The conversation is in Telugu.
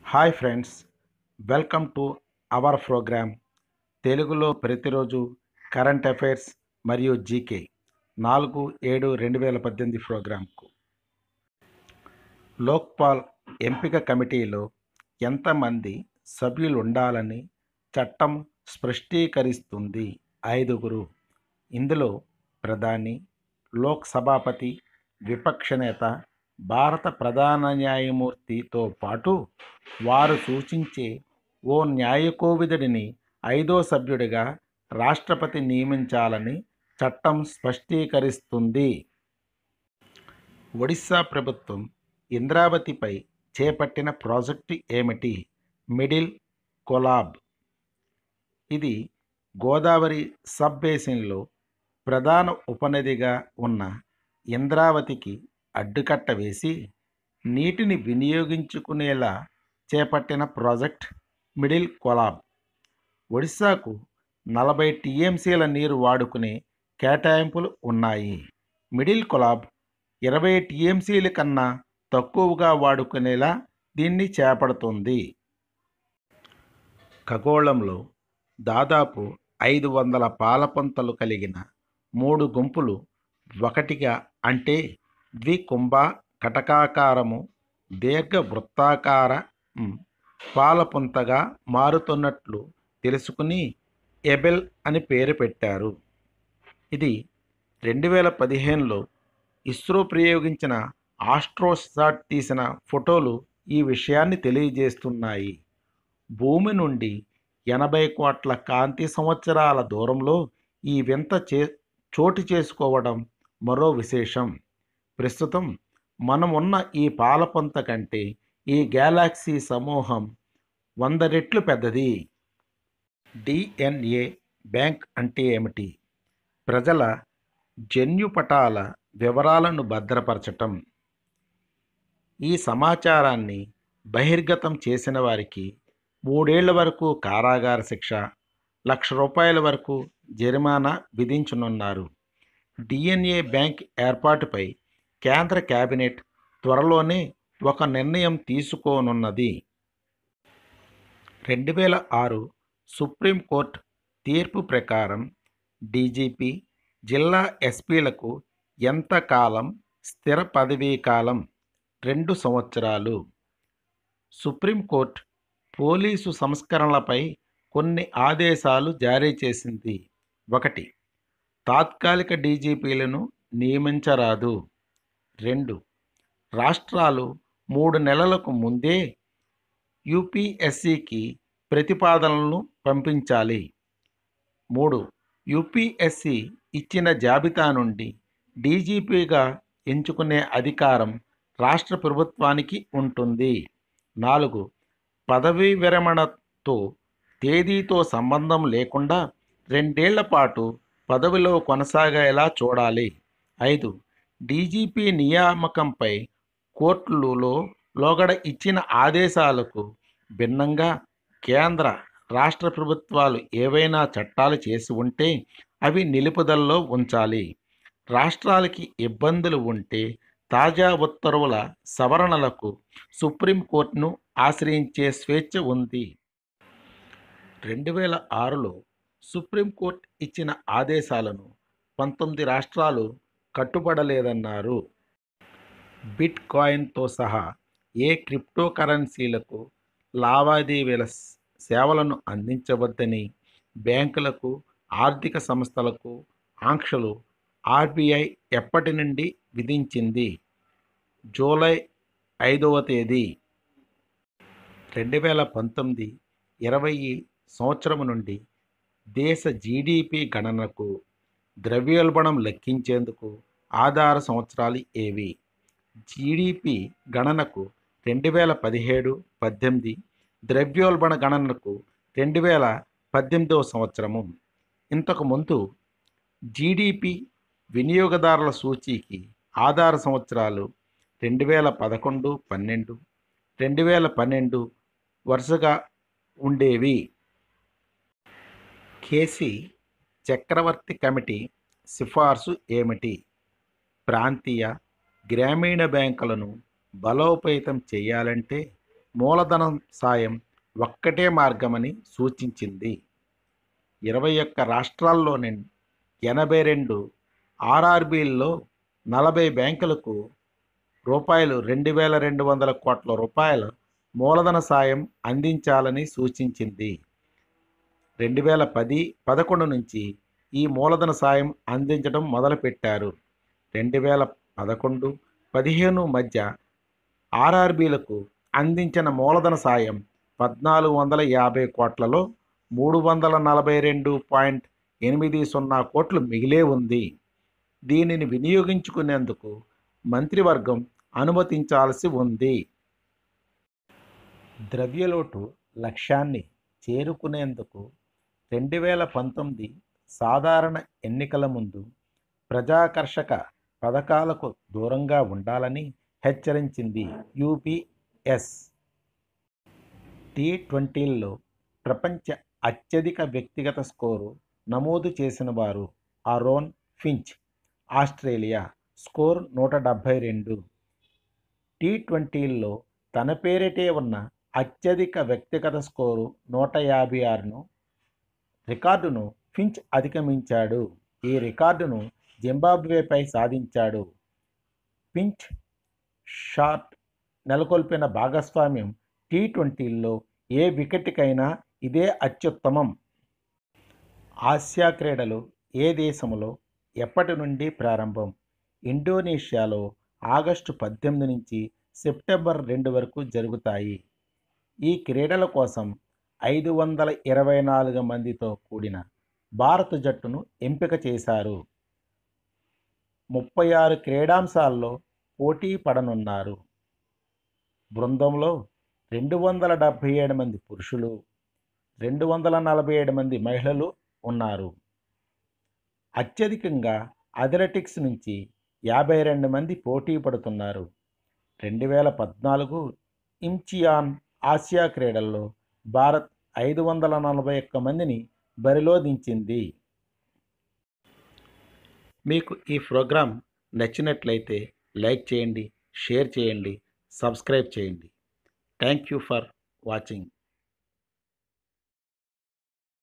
hi friends welcome to our programme తెలుగులో ప్రతిరోజు కరెంట్ అఫైర్స్ మరియు జీకే నాలుగు ఏడు రెండు వేల పద్దెనిమిది ప్రోగ్రాంకు లోక్పాల్ ఎంపిక కమిటీలో ఎంతమంది సభ్యులు ఉండాలని చట్టం స్పష్టీకరిస్తుంది ఐదుగురు ఇందులో ప్రధాని లోక్ సభాపతి విపక్ష నేత భారత ప్రధాన న్యాయమూర్తితో పాటు వారు సూచించే ఓ న్యాయకోవిదుడిని ఐదో సభ్యుడిగా రాష్ట్రపతి నియమించాలని చట్టం స్పష్టీకరిస్తుంది ఒడిశా ప్రభుత్వం ఇంద్రావతిపై చేపట్టిన ప్రాజెక్టు ఏమిటి మిడిల్ కొలాబ్ ఇది గోదావరి సబ్ బేసిన్లో ప్రధాన ఉపనదిగా ఉన్న ఇంద్రావతికి అడ్డుకట్ట వేసి నీటిని వినియోగించుకునేలా చేపట్టిన ప్రాజెక్ట్ మిడిల్ కొలాబ్ ఒడిశాకు నలభై టీఎంసీల నీరు వాడుకునే కేటాయింపులు ఉన్నాయి మిడిల్ కొలాబ్ ఇరవై టీఎంసీల కన్నా తక్కువగా వాడుకునేలా దీన్ని చేపడుతుంది ఖగోళంలో దాదాపు ఐదు వందల పాలపంతలు కలిగిన మూడు గుంపులు ఒకటిగా అంటే ద్వికుంభ కటకాకారము దీర్ఘ వృత్తాకార మ్, పాలపుంతగా మారుతున్నట్లు తెలుసుకుని ఎబెల్ అని పేరు పెట్టారు ఇది రెండు వేల పదిహేనులో ఇస్రో ప్రయోగించిన ఆస్ట్రోసాట్ తీసిన ఫోటోలు ఈ విషయాన్ని తెలియజేస్తున్నాయి భూమి నుండి ఎనభై కోట్ల కాంతి సంవత్సరాల దూరంలో ఈ వింత చే చోటు చేసుకోవడం మరో విశేషం ప్రస్తుతం మనం ఉన్న ఈ పాలపంత కంటే ఈ గ్యాలాక్సీ సమూహం వంద రెట్లు పెద్దది డిఎన్ఏ బ్యాంక్ అంటే ఏమిటి ప్రజల జన్యుపటాల వివరాలను భద్రపరచటం ఈ సమాచారాన్ని బహిర్గతం చేసిన వారికి మూడేళ్ల వరకు కారాగార శిక్ష లక్ష రూపాయల వరకు జరిమానా విధించనున్నారు డిఎన్ఏ బ్యాంక్ ఏర్పాటుపై కేంద్ర కేబినెట్ త్వరలోనే ఒక నిర్ణయం తీసుకోనున్నది రెండు వేల ఆరు సుప్రీంకోర్టు తీర్పు ప్రకారం డీజీపీ జిల్లా ఎస్పీలకు ఎంతకాలం స్థిర పదవీ కాలం రెండు సంవత్సరాలు సుప్రీంకోర్టు పోలీసు సంస్కరణలపై కొన్ని ఆదేశాలు జారీ చేసింది ఒకటి తాత్కాలిక డీజీపీలను నియమించరాదు రెండు రాష్ట్రాలు మూడు నెలలకు ముందే యూపీఎస్సికి ప్రతిపాదనలను పంపించాలి మూడు యూపీఎస్సి ఇచ్చిన జాబితా నుండి డీజీపీగా ఎంచుకునే అధికారం రాష్ట్ర ప్రభుత్వానికి ఉంటుంది నాలుగు పదవీ విరమణతో తేదీతో సంబంధం లేకుండా రెండేళ్ల పాటు పదవిలో కొనసాగేలా చూడాలి ఐదు డీజీపీ నియామకంపై కోర్టులలో లోగడ ఇచ్చిన ఆదేశాలకు భిన్నంగా కేంద్ర రాష్ట్ర ప్రభుత్వాలు ఏవైనా చట్టాలు చేసి ఉంటే అవి నిలుపుదలలో ఉంచాలి రాష్ట్రాలకి ఇబ్బందులు ఉంటే తాజా ఉత్తర్వుల సవరణలకు సుప్రీంకోర్టును ఆశ్రయించే స్వేచ్ఛ ఉంది రెండు వేల ఆరులో సుప్రీంకోర్టు ఇచ్చిన ఆదేశాలను పంతొమ్మిది రాష్ట్రాలు కట్టుబడలేదన్నారు బిట్ కాయిన్తో సహా ఏ క్రిప్టో కరెన్సీలకు లావాదేవీల స్- సేవలను అందించవద్దని బ్యాంకులకు ఆర్థిక సంస్థలకు ఆంక్షలు ఆర్బీఐ ఎప్పటి నుండి విధించింది జూలై ఐదవ తేదీ రెండు వేల పంతొమ్మిది ఇరవై సంవత్సరం నుండి దేశ జీడిపి గణనకు ద్రవ్యోల్బణం లెక్కించేందుకు ఆధార సంవత్సరాలు ఏవి జీడిపి గణనకు రెండు వేల పదిహేడు పద్దెనిమిది ద్రవ్యోల్బణ గణనకు రెండు వేల పద్దెనిమిదవ సంవత్సరము ఇంతకు ముందు జీడిపి వినియోగదారుల సూచీకి ఆధార సంవత్సరాలు రెండు వేల పదకొండు పన్నెండు రెండు వేల పన్నెండు వరుసగా ఉండేవి కేసీ చక్రవర్తి కమిటీ సిఫార్సు ఏమిటి ప్రాంతీయ గ్రామీణ బ్యాంకులను బలోపేతం చేయాలంటే మూలధనం సాయం ఒక్కటే మార్గమని సూచించింది ఇరవై ఒక్క రాష్ట్రాల్లోని ఎనభై రెండు ఆర్ఆర్బీల్లో నలభై బ్యాంకులకు రూపాయలు రెండు వేల రెండు వందల కోట్ల రూపాయల మూలధన సాయం అందించాలని సూచించింది రెండు వేల పది పదకొండు నుంచి ఈ మూలధన సాయం అందించడం మొదలుపెట్టారు రెండు వేల పదకొండు పదిహేను మధ్య ఆర్ఆర్బీలకు అందించిన మూలధన సాయం పద్నాలుగు వందల యాభై కోట్లలో మూడు వందల నలభై రెండు పాయింట్ ఎనిమిది సున్నా కోట్లు మిగిలే ఉంది దీనిని వినియోగించుకునేందుకు మంత్రివర్గం అనుమతించాల్సి ఉంది ద్రవ్యలోటు లక్ష్యాన్ని చేరుకునేందుకు రెండు వేల పంతొమ్మిది సాధారణ ఎన్నికల ముందు ప్రజాకర్షక పథకాలకు దూరంగా ఉండాలని హెచ్చరించింది యూపీఎస్ టీ ట్వంటీల్లో ప్రపంచ అత్యధిక వ్యక్తిగత స్కోరు నమోదు చేసిన వారు అరోన్ ఫించ్ ఆస్ట్రేలియా స్కోర్ నూట డెబ్భై రెండు టీ ట్వంటీల్లో తన పేరిటే ఉన్న అత్యధిక వ్యక్తిగత స్కోరు నూట యాభై ఆరును రికార్డును ఫించ్ అధిగమించాడు ఈ రికార్డును జింబాబ్వేపై సాధించాడు ఫించ్ షాట్ నెలకొల్పిన భాగస్వామ్యం టీ ట్వంటీల్లో ఏ వికెట్కైనా ఇదే అత్యుత్తమం ఆసియా క్రీడలు ఏ దేశంలో ఎప్పటి నుండి ప్రారంభం ఇండోనేషియాలో ఆగస్టు పద్దెనిమిది నుంచి సెప్టెంబర్ రెండు వరకు జరుగుతాయి ఈ క్రీడల కోసం ఐదు వందల ఇరవై నాలుగు మందితో కూడిన భారత జట్టును ఎంపిక చేశారు ముప్పై ఆరు క్రీడాంశాల్లో పోటీ పడనున్నారు బృందంలో రెండు వందల డెబ్భై ఏడు మంది పురుషులు రెండు వందల నలభై ఏడు మంది మహిళలు ఉన్నారు అత్యధికంగా అథ్లెటిక్స్ నుంచి యాభై రెండు మంది పోటీ పడుతున్నారు రెండు వేల పద్నాలుగు ఇంచియాన్ ఆసియా క్రీడల్లో భారత్ ఐదు వందల నలభై ఒక్క మందిని బరిలో దించింది మీకు ఈ ప్రోగ్రాం నచ్చినట్లయితే లైక్ చేయండి షేర్ చేయండి సబ్స్క్రైబ్ చేయండి థ్యాంక్ యూ ఫర్ వాచింగ్